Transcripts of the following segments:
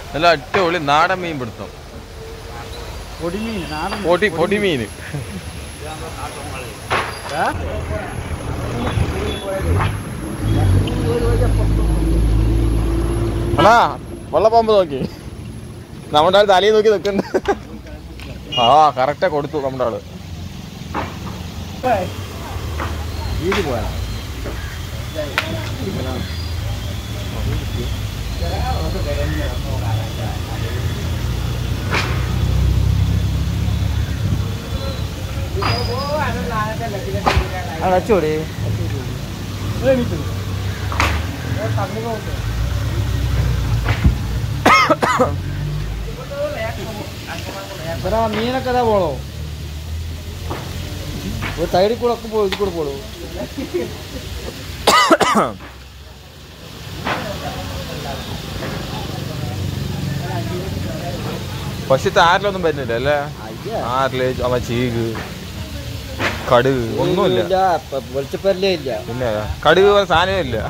നല്ല അടിപൊളി നാടൻ മീൻ പിടുത്തം പൊടിമീൻ നാടൻ പൊടി പൊടി മീൻ അണ്ണാ വെള്ളപ്പാമ്പ് നോക്കി നമ്മുടെ ആൾ തലയിൽ നോക്കി നിൽക്കുന്നുണ്ട് ആ കറക്റ്റാ കൊടുത്തു നമ്മുടെ ആള് വീട് പോയാ അത് വെച്ചോടി എത്ര മീനൊക്കെ അതാ പോളോ ഒരു സൈഡിൽ കൂടെ ഒക്കെ പോ ഇത് കൂടെ പോളൂ പക്ഷെ ആരിലൊന്നും പറ്റുന്നില്ല അല്ലേ ആരില് അവ ചീക് കടുക് ഒന്നുമില്ല വെളിച്ചപ്പരലേ ഇല്ല പിന്നെ കടുക് പോലെ സാധനമേ ഇല്ല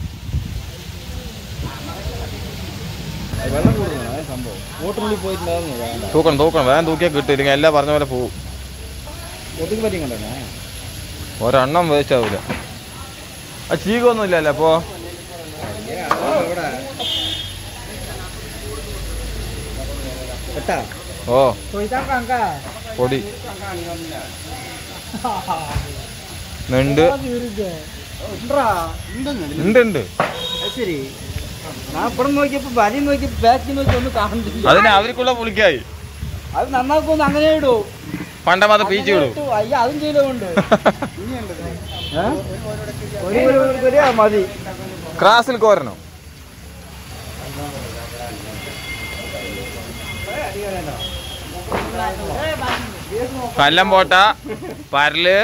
വെള്ളം കൂടുതലാണ് അതാണ് സംഭവം ബോട്ടിനുള്ളിൽ പോയിട്ടുണ്ടായിരുന്നു വേണ്ട തൂക്കണം തൂക്കണം വേഗം തൂക്കിയാൽ കിട്ടും ഇല്ലെങ്കിൽ എല്ലാം പറഞ്ഞ പോലെ പോവും ബോട്ടിൽ പറ്റി കണ്ടേ ഒരെണ്ണം വേസ്റ്റ് ആവൂല ആ ചീകൊന്നും ഇല്ലല്ലേ അപ്പോ കേട്ടാ ഓ ചോദിക്കാൻ കങ്ക പൊടി നെണ്ട് ഉണ്ട് ഉണ്ട് ശരി ഞാൻ ഇവിടെ നോക്കിയപ്പോ വലി നോക്കിയപ്പോ ബാക്കിൽ നോക്കി ഒന്നും കാണുന്നില്ല അതിന് അവർക്കുള്ള പുളിക്കായി അത് നന്നാക്കൊന്ന് അങ്ങനെ ഇടൂ പണ്ടം അത് പീച്ച് വിടും ഇട്ടു. അയ്യ അതും ചെയ്തോണ്ട് ഏ? ഒരു ഒരു ഒരു- ഒരു മതി ക്രാസിൽ കോരണം കല്ലം പോട്ട പരല്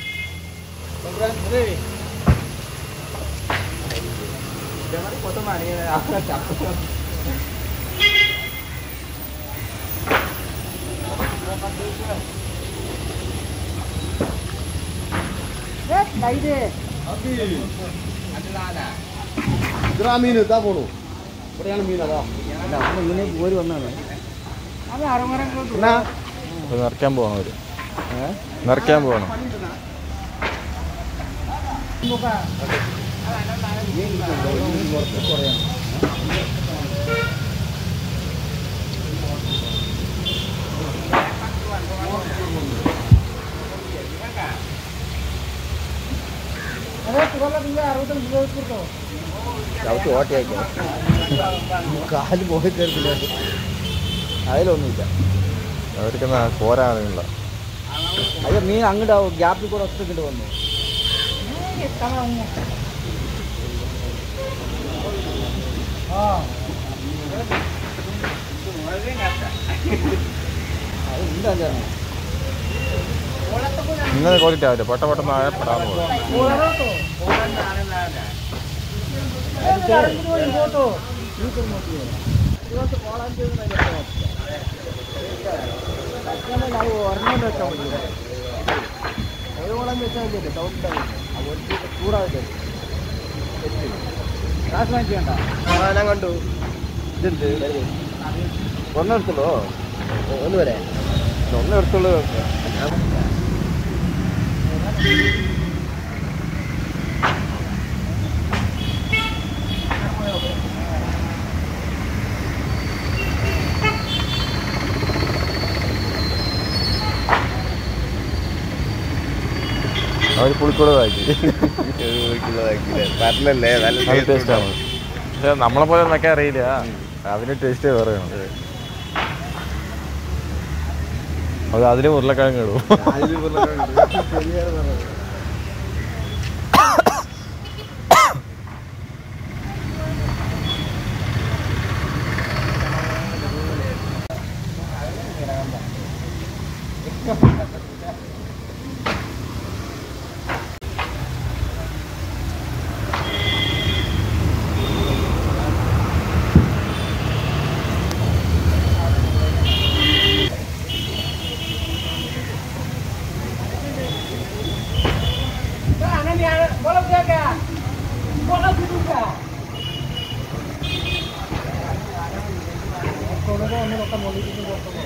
മീൻ ഇതാ പോണു ഇവിടെയാണ് മീൻ അതാ അല്ല അവിടെ ഇങ്ങനെ പോരി വന്നാണ് എന്നാ ഇത് നിറയ്ക്കാൻ പോകണം അവര് നിറയ്ക്കാൻ പോകണം ചവിട്ട് ഓട്ടയാക്കാം കാല് പോയി കയറില്ല അതിലൊന്നുമില്ല അവർക്ക് പോരാനുള്ള അയ്യോ മീൻ അങ്ങോട്ട് ഗ്യാപ്പിൽ കൂടെ ഒറ്റ ഇങ്ങോട്ട് വന്നു അത് എന്താ ചേർന്ന് ഇങ്ങനെ ക്വാളിറ്റി ആവില്ല പെട്ട പെട്ടെന്ന് ആയ പെടാന്ന് പോകും ഒരെണ്ണം വെച്ചാൽ മതി ഒരു കുളം വെച്ചാൽ മതി ചൂടാവില്ല കാശ് വാങ്ങിക്കണ്ട ഞാൻ കണ്ടു ഇതുണ്ട് ഒന്നെടുത്തുള്ളൂ ഒന്ന് വരെ ഒന്നെടുത്തുള്ളൂ അവർ പുളിക്കുള്ളതാക്കി പറഞ്ഞല്ലേ നല്ല നല്ല ടേസ്റ്റ് ആണ് പക്ഷെ നമ്മളെ പോലെ എന്നൊക്കെ അറിയില്ല അതിന് ടേസ്റ്റ് വേറെയാണ് അത് അതിന് ഉരുളക്കിഴങ്ങ് ഇടും മീനുകളൊക്കെ മുകളിലേക്ക് പുറത്തു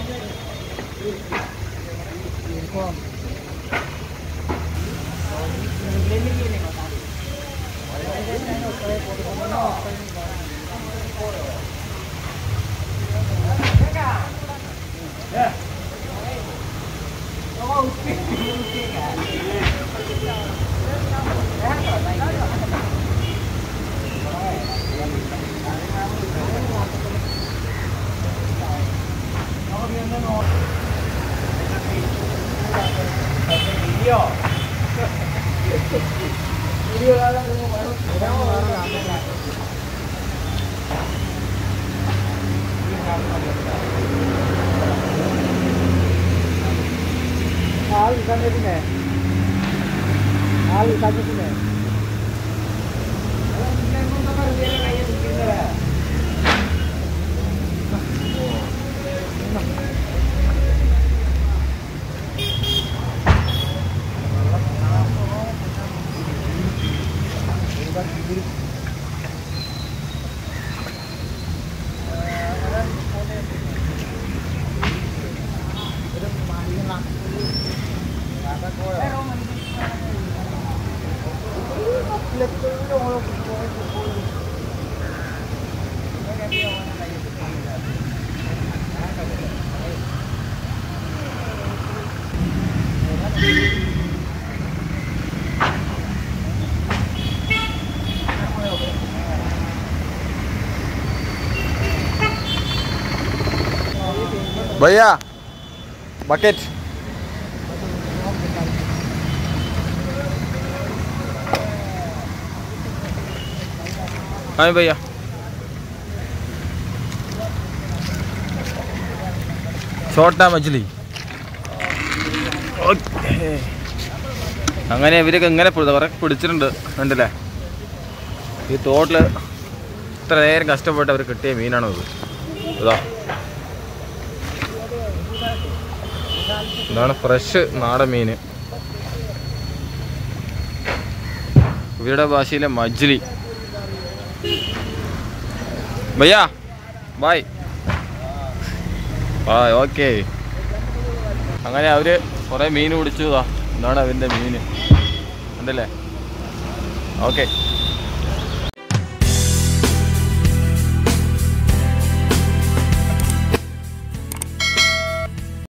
ആൾ സമയത്തിനെ ആൾ സമയത്തിനെ भैया बकेट हाँ भैया ഷോർട്ടാ മച്ചിലി ഓക്കേ അങ്ങനെ ഇവരൊക്കെ ഇങ്ങനെ കുറെ പിടിച്ചിട്ടുണ്ട് കണ്ടില്ലേ ഈ തോട്ടില് ഇത്ര നേരം കഷ്ടപ്പെട്ട് അവർ കിട്ടിയ മീനാണ് ഇത് ഇതാ ഇതാണ് ഫ്രഷ് നാടൻ മീൻ ഇവരുടെ ഭാഷയിലെ മജ്ലി ഭയ്യാ ബായ് ആ ഓക്കെ അങ്ങനെ അവര് കുറെ മീൻ പിടിച്ചു ഇതാ ഇതാണ് അവന്റെ മീന് ഉണ്ടല്ലേ ഓക്കെ